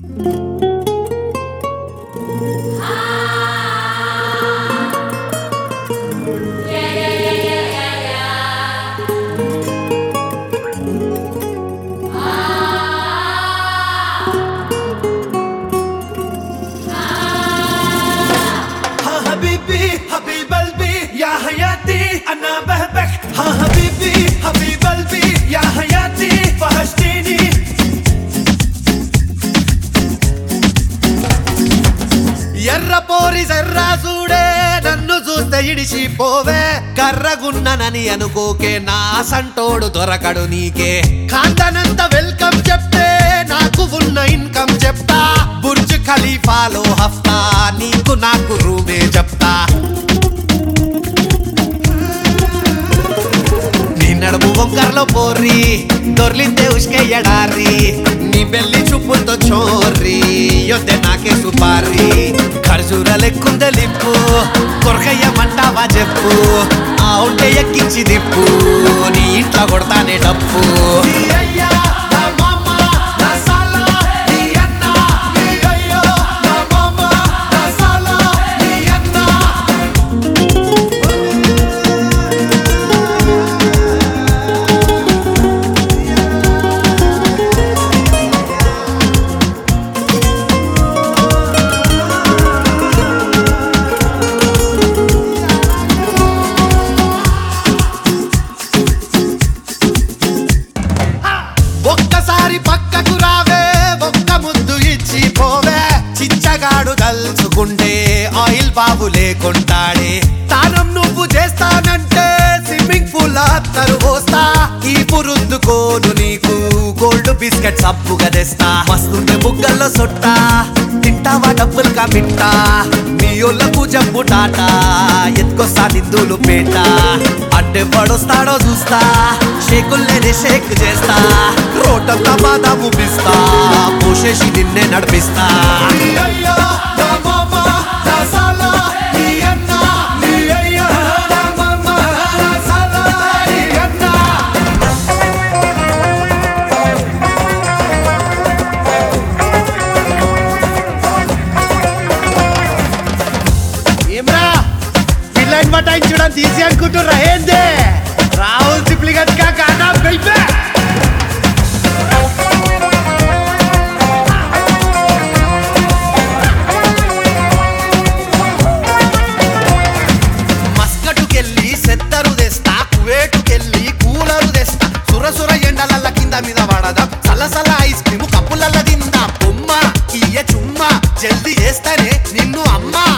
ها حبيبي حبيب قلبي يا حياتي انا بحبك ها حبيبي حبيب قلبي يا حياتي وحشتيني ఎర్ర పోరి జర్రా చూడే నన్ను చూస్తే ఇడిచిపోవే కర్రగున్ననని అనుకోకే నా సంటోడు దొరకడు నీకే కాంతనంత వెల్కమ్ చెప్తే నాకు ఉన్న ఇన్కమ్ చెప్తా బుర్జ్ ఖలీఫాలో హఫ్తా నీకు నాకు రూమే చెప్తా నీ నడుము వంకర్లో పోర్రి దొర్లిందే ఉష్కే ఎడారి నీ బెల్లి చూపులతో చోర్రి యొద్దే నాకే సుపారి ఖర్జూర లెక్కుందే లిప్పు కొరకయ్యమంటావా చెప్పు ఆ ఉంటే ఎక్కించి దిప్పు నీ ఇంట్లో కొడతానే డప్పు ఒక్కసారి పక్కకు రావే ఒక్క ముద్దు ఇచ్చి పోవే చిచ్చగాడు తలుచుకుంటే ఆయిల్ బాబు లేకుంటాడే తానం నువ్వు చేస్తానంటే స్విమ్మింగ్ పూల్ అత్తరు పోస్తా ఈ పురుద్దుకోను నీకు గోల్డ్ బిస్కెట్స్ అప్పుగా తెస్తా మస్తుంటే బుగ్గల్లో సొట్టా తింటావా డబ్బులు కమిట్టా మీ ఒళ్ళకు జబ్బు టాటా ఎత్తుకొస్తా నిందులు పేట అంటే పడొస్తాడో చూస్తా షేకుల్లేనే షేక్ చేస్తా రోటంతా బాదాము పిస్తా పోషేసి నిన్నే నడిపిస్తా ఏమ్రా పిల్లని పటాయించడం తీసి అనుకుంటుర్రా ఏందే రాహుల్ సిప్లిగట్ కా గానా బెల్బే మస్కటుకెళ్ళి సెత్తరు తెస్తా కువేటుకెళ్ళి కూలరు తెస్తా సురసుర ఎండలల్ల కింద మీద పడదాం సలసల ఐస్ క్రీమ్ కప్పులల్ల తిందా బొమ్మ ఇయ్య చుమ్మ జల్దీ చేస్తానే నిన్ను అమ్మ